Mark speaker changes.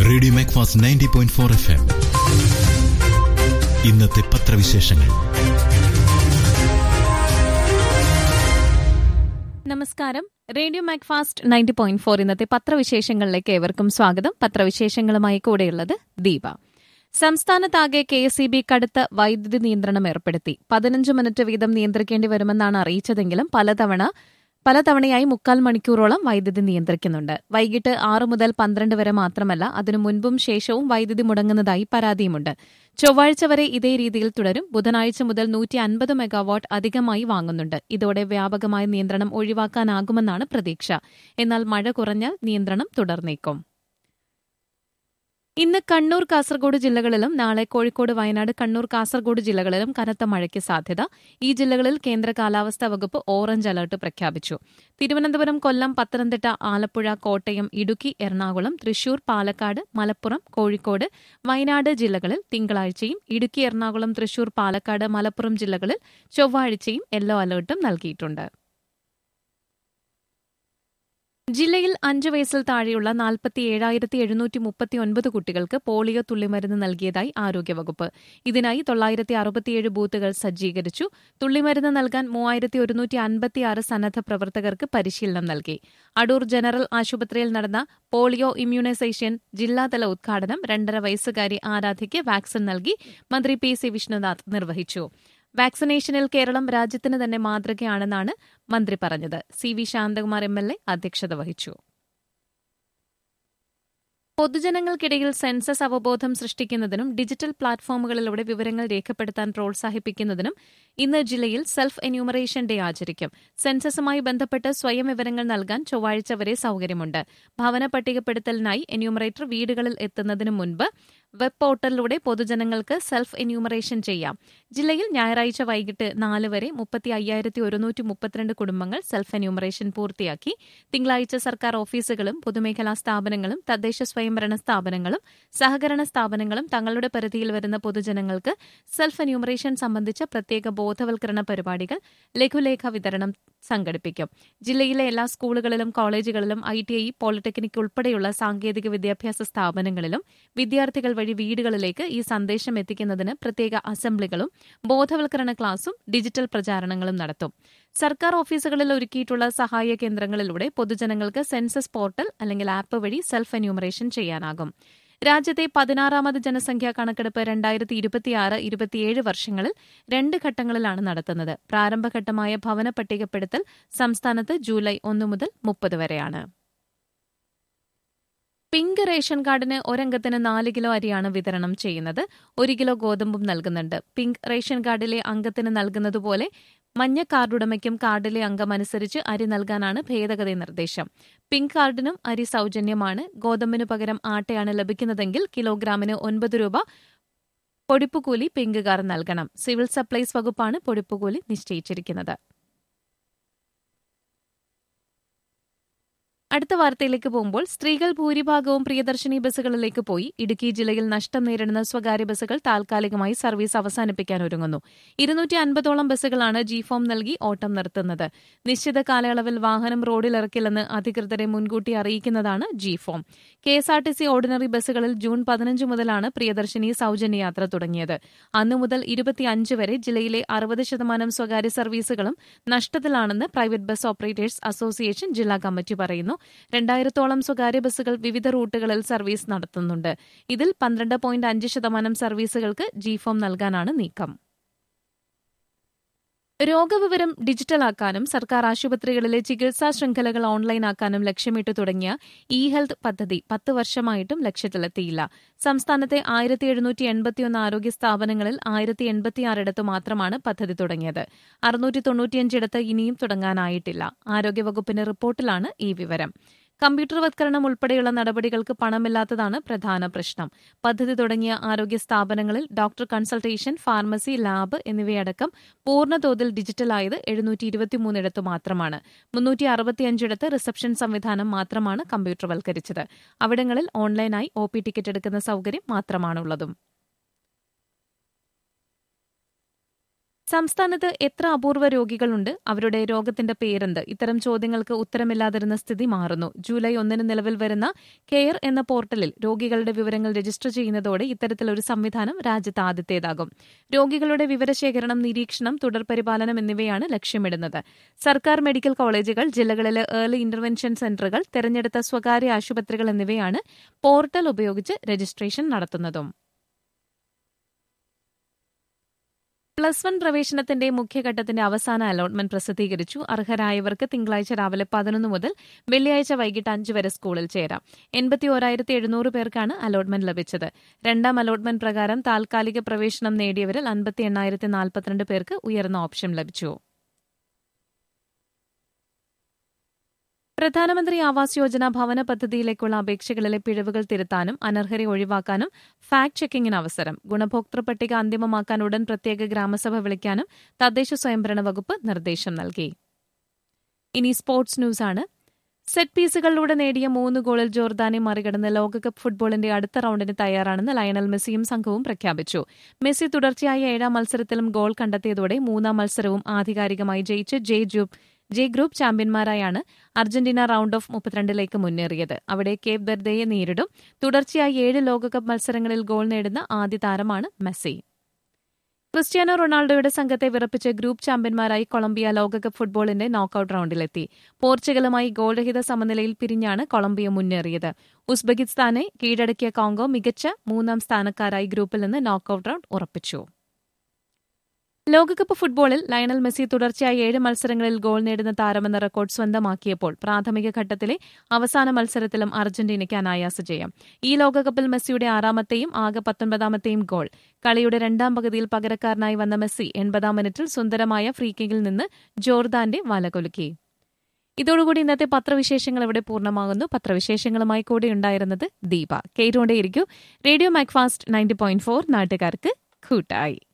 Speaker 1: radio Macfast ninety point four F M ഇന്നത്തെ പത്രവിശേഷങ്ങൾ
Speaker 2: നമസ്കാരം radio Macfast ninety point four ഇന്നത്തെ പത്രവിശേഷങ്ങളിലേക്ക് ഏവർക്കും സ്വാഗതം പത്രവിശേഷങ്ങളുമായി കൂടെയുള്ളത് ദീപ സംസ്ഥാനത്താകെ കെ എസ് ഇ ബി കടുത്ത വൈദ്യുതി നിയന്ത്രണം ഏർപ്പെടുത്തി പതിനഞ്ച് മിനിറ്റ് വീതം നിയന്ത്രിക്കേണ്ടി വരുമെന്നാണ് അറിയിച്ചതെങ്കിലും പലതവണ പലതവണയായി മുക്കാൽ മണിക്കൂറോളം വൈദ്യുതി നിയന്ത്രിക്കുന്നുണ്ട് വൈകിട്ട് ആറ് മുതൽ പന്ത്രണ്ട് വരെ മാത്രമല്ല അതിനു മുൻപും ശേഷവും വൈദ്യുതി മുടങ്ങുന്നതായി പരാതിയുമുണ്ട് ചൊവ്വാഴ്ച വരെ ഇതേ രീതിയിൽ തുടരും ബുധനാഴ്ച മുതൽ നൂറ്റി അൻപത് മെഗാവാട്ട് അധികമായി വാങ്ങുന്നുണ്ട് ഇതോടെ വ്യാപകമായ നിയന്ത്രണം ഒഴിവാക്കാനാകുമെന്നാണ് പ്രതീക്ഷ എന്നാൽ മഴ കുറഞ്ഞാൽ നിയന്ത്രണം തുടർന്നേക്കും ഇന്ന് കണ്ണൂർ കാസർഗോഡ് ജില്ലകളിലും നാളെ കോഴിക്കോട് വയനാട് കണ്ണൂർ കാസർഗോഡ് ജില്ലകളിലും കനത്ത മഴയ്ക്ക് സാധ്യത ഈ ജില്ലകളിൽ കേന്ദ്ര കാലാവസ്ഥാ വകുപ്പ് ഓറഞ്ച് അലർട്ട് പ്രഖ്യാപിച്ചു തിരുവനന്തപുരം കൊല്ലം പത്തനംതിട്ട ആലപ്പുഴ കോട്ടയം ഇടുക്കി എറണാകുളം തൃശൂർ പാലക്കാട് മലപ്പുറം കോഴിക്കോട് വയനാട് ജില്ലകളിൽ തിങ്കളാഴ്ചയും ഇടുക്കി എറണാകുളം തൃശൂർ പാലക്കാട് മലപ്പുറം ജില്ലകളിൽ ചൊവ്വാഴ്ചയും യെല്ലോ അലർട്ടും നൽകിയിട്ടുണ്ട് ജില്ലയിൽ അഞ്ചു വയസ്സിൽ താഴെയുള്ള നാൽപ്പത്തി ഏഴായിരത്തി എഴുന്നൂറ്റി മുപ്പത്തി ഒൻപത് കുട്ടികൾക്ക് പോളിയോ തുള്ളിമരുന്ന് നൽകിയതായി ആരോഗ്യവകുപ്പ് ഇതിനായി തൊള്ളായിരത്തി അറുപത്തിയേഴ് ബൂത്തുകൾ സജ്ജീകരിച്ചു തുള്ളിമരുന്ന് നൽകാൻ മൂവായിരത്തി ഒരുന്നൂറ്റി അൻപത്തിയാറ് സന്നദ്ധ പ്രവർത്തകർക്ക് പരിശീലനം നൽകി അടൂർ ജനറൽ ആശുപത്രിയിൽ നടന്ന പോളിയോ ഇമ്മ്യൂണൈസേഷൻ ജില്ലാതല ഉദ്ഘാടനം രണ്ടര വയസ്സുകാരി ആരാധയ്ക്ക് വാക്സിൻ നൽകി മന്ത്രി പി സി വിഷ്ണുനാഥ് നിർവഹിച്ചു വാക്സിനേഷനിൽ കേരളം രാജ്യത്തിന് തന്നെ മാതൃകയാണെന്നാണ് മന്ത്രി പറഞ്ഞത് C V Santhakumar M L A അധ്യക്ഷത വഹിച്ചു പൊതുജനങ്ങൾക്കിടയിൽ സെൻസസ് അവബോധം സൃഷ്ടിക്കുന്നതിനും ഡിജിറ്റൽ പ്ലാറ്റ്ഫോമുകളിലൂടെ വിവരങ്ങൾ രേഖപ്പെടുത്താൻ പ്രോത്സാഹിപ്പിക്കുന്നതിനും ഇന്ന് ജില്ലയിൽ സെൽഫ് എന്യൂമറേഷൻ ഡേ ആചരിക്കും സെൻസസുമായി ബന്ധപ്പെട്ട് സ്വയം വിവരങ്ങൾ നൽകാൻ ചൊവ്വാഴ്ച വരെ സൌകര്യമുണ്ട് ഭവന പട്ടികപ്പെടുത്തലിനായി എന്യൂമറേറ്റർ വീടുകളിൽ എത്തുന്നതിന് മുൻപ് വെബ് പോർട്ടലിലൂടെ പൊതുജനങ്ങൾക്ക് സെൽഫ് എന്യൂമറേഷൻ ചെയ്യാം ജില്ലയിൽ ഞായറാഴ്ച വൈകിട്ട് നാല് വരെ മുപ്പത്തി അയ്യായിരത്തി ഒരുന്നൂറ്റി മുപ്പത്തിരണ്ട് കുടുംബങ്ങൾ സെൽഫ് എന്യൂമറേഷൻ പൂർത്തിയാക്കി തിങ്കളാഴ്ച സർക്കാർ ഓഫീസുകളും പൊതുമേഖലാ സ്ഥാപനങ്ങളും തദ്ദേശ സ്വയംഭരണ സ്ഥാപനങ്ങളും സഹകരണ സ്ഥാപനങ്ങളും തങ്ങളുടെ പരിധിയിൽ വരുന്ന പൊതുജനങ്ങൾക്ക് സെൽഫ് എന്യൂമറേഷൻ സംബന്ധിച്ച പ്രത്യേക ബോധവൽക്കരണ പരിപാടികൾ ലഘുലേഖ വിതരണം സംഘടിപ്പിക്കും ജില്ലയിലെ എല്ലാ സ്കൂളുകളിലും കോളേജുകളിലും ഐ ടി ഐ പോളിടെക്നിക് ഉൾപ്പെടെയുള്ള സാങ്കേതിക വിദ്യാഭ്യാസ സ്ഥാപനങ്ങളിലും വിദ്യാർത്ഥികൾ വഴി വീടുകളിലേക്ക് ഈ സന്ദേശം എത്തിക്കുന്നതിന് പ്രത്യേക അസംബ്ലികളും ബോധവൽക്കരണ ക്ലാസും ഡിജിറ്റൽ പ്രചാരണങ്ങളും നടത്തും സർക്കാർ ഓഫീസുകളിൽ ഒരുക്കിയിട്ടുള്ള സഹായ കേന്ദ്രങ്ങളിലൂടെ പൊതുജനങ്ങൾക്ക് സെൻസസ് പോർട്ടൽ അല്ലെങ്കിൽ ആപ്പ് വഴി സെൽഫ് എന്യൂമറേഷൻ ചെയ്യാനാകും രാജ്യത്തെ പതിനാറാമത് ജനസംഖ്യാ കണക്കെടുപ്പ് രണ്ടായിരത്തി ഇരുപത്തിയാറ് ഇരുപത്തിയേഴ് വർഷങ്ങളിൽ രണ്ട് ഘട്ടങ്ങളിലാണ് നടത്തുന്നത് പ്രാരംഭഘട്ടമായ ഭവന പട്ടികപ്പെടുത്തൽ സംസ്ഥാനത്ത് ജൂലൈ ഒന്ന് മുതൽ മുപ്പത് വരെയാണ് പിങ്ക് റേഷൻ കാർഡിന് ഒരംഗത്തിന് നാല് കിലോ അരിയാണ് വിതരണം ചെയ്യുന്നത് ഒരു കിലോ ഗോതമ്പും നൽകുന്നുണ്ട് പിങ്ക് റേഷൻ കാർഡിലെ അംഗത്തിന് നൽകുന്നതുപോലെ മഞ്ഞ കാർഡുടമയ്ക്കും കാർഡിലെ അംഗം അനുസരിച്ച് അരി നൽകാനാണ് ഭേദഗതി നിർദ്ദേശം പിങ്ക് കാർഡിനും അരി സൌജന്യമാണ് ഗോതമ്പിനു പകരം ആട്ടയാണ് ലഭിക്കുന്നതെങ്കിൽ കിലോഗ്രാമിന് ഒൻപത് രൂപ പൊടിപ്പുകൂലി പിങ്കുകാർ നൽകണം സിവിൽ സപ്ലൈസ് വകുപ്പാണ് പൊടിപ്പുകൂലി നിശ്ചയിച്ചിരിക്കുന്നത് അടുത്ത വാർത്തയിലേക്ക് പോകുമ്പോൾ സ്ത്രീകൾ ഭൂരിഭാഗവും പ്രിയദർശിനി ബസ്സുകളിലേക്ക് പോയി ഇടുക്കി ജില്ലയിൽ നഷ്ടം നേരിടുന്ന സ്വകാര്യ ബസ്സുകൾ താൽക്കാലികമായി സർവീസ് അവസാനിപ്പിക്കാൻ ഒരുങ്ങുന്നു ഇരുന്നൂറ്റി അൻപതോളം ബസ്സുകളാണ് ജി ഫോം നൽകി ഓട്ടം നിർത്തുന്നത് നിശ്ചിത കാലയളവിൽ വാഹനം റോഡിലിറക്കില്ലെന്ന് അധികൃതരെ മുൻകൂട്ടി അറിയിക്കുന്നതാണ് G form K S R T C ordinary ബസ്സുകളിൽ ജൂൺ പതിനഞ്ച് മുതലാണ് പ്രിയദർശിനി സൌജന്യ യാത്ര തുടങ്ങിയത് അന്നു മുതൽ ഇരുപത്തിയഞ്ച് വരെ ജില്ലയിലെ അറുപത് ശതമാനം സ്വകാര്യ സർവീസുകളും നഷ്ടത്തിലാണെന്ന് പ്രൈവറ്റ് ബസ് ഓപ്പറേറ്റേഴ്സ് അസോസിയേഷൻ ജില്ലാ കമ്മിറ്റി പറയുന്നു രണ്ടായിരത്തോളം സ്വകാര്യ ബസ്സുകൾ വിവിധ റൂട്ടുകളിൽ സർവീസ് നടത്തുന്നുണ്ട് ഇതിൽ പന്ത്രണ്ട് പോയിന്റ് അഞ്ച് ശതമാനം സർവീസുകൾക്ക് ജി ഫോം നൽകാനാണ് നീക്കം രോഗവിവരം ഡിജിറ്റലാക്കാനും സർക്കാർ ആശുപത്രികളിലെ ചികിത്സാ ശൃംഖലകൾ ഓൺലൈനാക്കാനും ലക്ഷ്യമിട്ട് തുടങ്ങിയ ഇ ഹെൽത്ത് പദ്ധതി പത്ത് വർഷമായിട്ടും ലക്ഷ്യത്തിലെത്തിയില്ല സംസ്ഥാനത്തെ ആയിരത്തി എഴുന്നൂറ്റി എൺപത്തിയൊന്ന് ആരോഗ്യ സ്ഥാപനങ്ങളിൽ ആയിരത്തി എൺപത്തിയാറിടത്ത് മാത്രമാണ് പദ്ധതി തുടങ്ങിയത് അറുന്നൂറ്റി തൊണ്ണൂറ്റിയഞ്ചിടത്ത് ഇനിയും തുടങ്ങാനായിട്ടില്ല ആരോഗ്യവകുപ്പിന്റെ റിപ്പോർട്ടിലാണ് ഈ വിവരം കമ്പ്യൂട്ടർവത്കരണം ഉൾപ്പെടെയുള്ള നടപടികൾക്ക് പണമില്ലാത്തതാണ് പ്രധാന പ്രശ്നം പദ്ധതി തുടങ്ങിയ ആരോഗ്യ സ്ഥാപനങ്ങളിൽ ഡോക്ടർ കൺസൾട്ടേഷൻ ഫാർമസി ലാബ് എന്നിവയടക്കം പൂർണ്ണതോതിൽ ഡിജിറ്റലായത് എഴുന്നൂറ്റി ഇരുപത്തിമൂന്നിടത്ത് മാത്രമാണ് മുന്നൂറ്റി അറുപത്തിയഞ്ചിടത്ത് റിസപ്ഷൻ സംവിധാനം മാത്രമാണ് കമ്പ്യൂട്ടർവൽക്കരിച്ചത് അവിടങ്ങളിൽ ഓൺലൈനായി ഒ പി ടിക്കറ്റ് എടുക്കുന്ന സൌകര്യം മാത്രമാണുള്ളതും സംസ്ഥാനത്ത് എത്ര അപൂർവ രോഗികളുണ്ട് അവരുടെ രോഗത്തിന്റെ പേരെന്ത് ഇത്തരം ചോദ്യങ്ങൾക്ക് ഉത്തരമില്ലാതിരുന്ന സ്ഥിതി മാറുന്നു ജൂലൈ ഒന്നിന് നിലവിൽ വരുന്ന കെയർ എന്ന പോർട്ടലിൽ രോഗികളുടെ വിവരങ്ങൾ രജിസ്റ്റർ ചെയ്യുന്നതോടെ ഇത്തരത്തിലൊരു സംവിധാനം രാജ്യത്ത് ആദ്യത്തേതാകും രോഗികളുടെ വിവരശേഖരണം നിരീക്ഷണം തുടർപരിപാലനം എന്നിവയാണ് ലക്ഷ്യമിടുന്നത് സർക്കാർ മെഡിക്കൽ കോളേജുകൾ ജില്ലകളിലെ ഏർലി ഇന്റർവെൻഷൻ സെന്ററുകൾ തെരഞ്ഞെടുത്ത സ്വകാര്യ ആശുപത്രികൾ എന്നിവയാണ് പോർട്ടൽ ഉപയോഗിച്ച് രജിസ്ട്രേഷൻ നടത്തുന്നതും പ്ലസ് വൺ പ്രവേശനത്തിന്റെ മുഖ്യഘട്ടത്തിന്റെ അവസാന അലോട്ട്മെന്റ് പ്രസിദ്ധീകരിച്ചു അർഹരായവർക്ക് തിങ്കളാഴ്ച രാവിലെ പതിനൊന്ന് മുതൽ വെള്ളിയാഴ്ച വൈകിട്ട് അഞ്ച് വരെ സ്കൂളിൽ ചേരാം എൺപത്തി ഓരായിരത്തി എഴുന്നൂറ് പേർക്കാണ് അലോട്ട്മെന്റ് ലഭിച്ചത് രണ്ടാം അലോട്ട്മെന്റ് പ്രകാരം താൽക്കാലിക പ്രവേശനം നേടിയവരിൽ അൻപത്തി എണ്ണായിരത്തി നാൽപ്പത്തിരണ്ട് പേർക്ക് ഉയർന്ന ഓപ്ഷൻ ലഭിച്ചു പ്രധാനമന്ത്രി ആവാസ് യോജന ഭവന പദ്ധതിയിലേക്കുള്ള അപേക്ഷകളിലെ പിഴവുകൾ തിരുത്താനും അനർഹരെ ഒഴിവാക്കാനും ഫാക്ട് ചെക്കിംഗിന് അവസരം ഗുണഭോക്തൃ പട്ടിക അന്തിമമാക്കാൻ ഉടൻ പ്രത്യേക ഗ്രാമസഭ വിളിക്കാനും തദ്ദേശ സ്വയംഭരണ വകുപ്പ് നിർദ്ദേശം നൽകി ഇനി സ്പോർട്സ് ന്യൂസാണ് സെറ്റ് പീസുകളിലൂടെ നേടിയ മൂന്ന് ഗോളിൽ ജോർദാനെ മറികടന്ന് ലോകകപ്പ് ഫുട്ബോളിന്റെ അടുത്ത റൌണ്ടിന് തയ്യാറാണെന്ന് ലയണൽ മെസ്സിയും സംഘവും പ്രഖ്യാപിച്ചു മെസ്സി തുടർച്ചയായ ഏഴാം മത്സരത്തിലും ഗോൾ കണ്ടെത്തിയതോടെ മൂന്നാം മത്സരവും ആധികാരികമായി ജയിച്ച് ജെ ജൂബ് ജെ ഗ്രൂപ്പ് ചാമ്പ്യന്മാരായാണ് അർജന്റീന റൌണ്ട് ഓഫ് മുപ്പത്തിരണ്ടിലേക്ക് മുന്നേറിയത് അവിടെ കേപ്പ് ബെർദയെ നേരിടും തുടർച്ചയായി ഏഴ് ലോകകപ്പ് മത്സരങ്ങളിൽ ഗോൾ നേടുന്ന ആദ്യ താരമാണ് മെസ്സി ക്രിസ്ത്യാനോ റൊണാൾഡോയുടെ സംഘത്തെ വിറപ്പിച്ച് ഗ്രൂപ്പ് ചാമ്പ്യന്മാരായി കൊളംബിയ ലോകകപ്പ് ഫുട്ബോളിന്റെ നോക്കൌട്ട് റൌണ്ടിലെത്തി പോർച്ചുഗലുമായി ഗോൾരഹിത സമനിലയിൽ പിരിഞ്ഞാണ് കൊളംബിയ മുന്നേറിയത് ഉസ്ബെക്കിസ്ഥാനെ കീഴടക്കിയ കോങ്കോ മികച്ച മൂന്നാം സ്ഥാനക്കാരായി ഗ്രൂപ്പിൽ നിന്ന് നോക്കൌട്ട് റൌണ്ട് ഉറപ്പിച്ചു ലോകകപ്പ് ഫുട്ബോളിൽ ലയണൽ മെസ്സി തുടർച്ചയായി ഏഴ് മത്സരങ്ങളിൽ ഗോൾ നേടുന്ന താരമെന്ന റെക്കോർഡ് സ്വന്തമാക്കിയപ്പോൾ പ്രാഥമിക ഘട്ടത്തിലെ അവസാന മത്സരത്തിലും അർജന്റീനയ്ക്ക് അനായാസ ജയം ഈ ലോകകപ്പിൽ മെസ്സിയുടെ ആറാമത്തെയും ആകെ പത്തൊൻപതാമത്തെയും ഗോൾ കളിയുടെ രണ്ടാം പകുതിയിൽ പകരക്കാരനായി വന്ന മെസ്സി എൺപതാം മിനിറ്റിൽ സുന്ദരമായ ഫ്രീക്കിങ്ങിൽ നിന്ന് ജോർദാന്റെ വലകൊലുക്കി ഇതോടുകൂടി ഇന്നത്തെ പത്രവിശേഷങ്ങൾ ഇവിടെ പൂർണ്ണമാകുന്നു പത്രവിശേഷങ്ങളുമായി കൂടെ ഉണ്ടായിരുന്നത് ദീപ കേട്ടുകൊണ്ടേയിരിക്കൂ radio Macfast ninety point four നാട്ടുകാർക്ക് കൂട്ടായി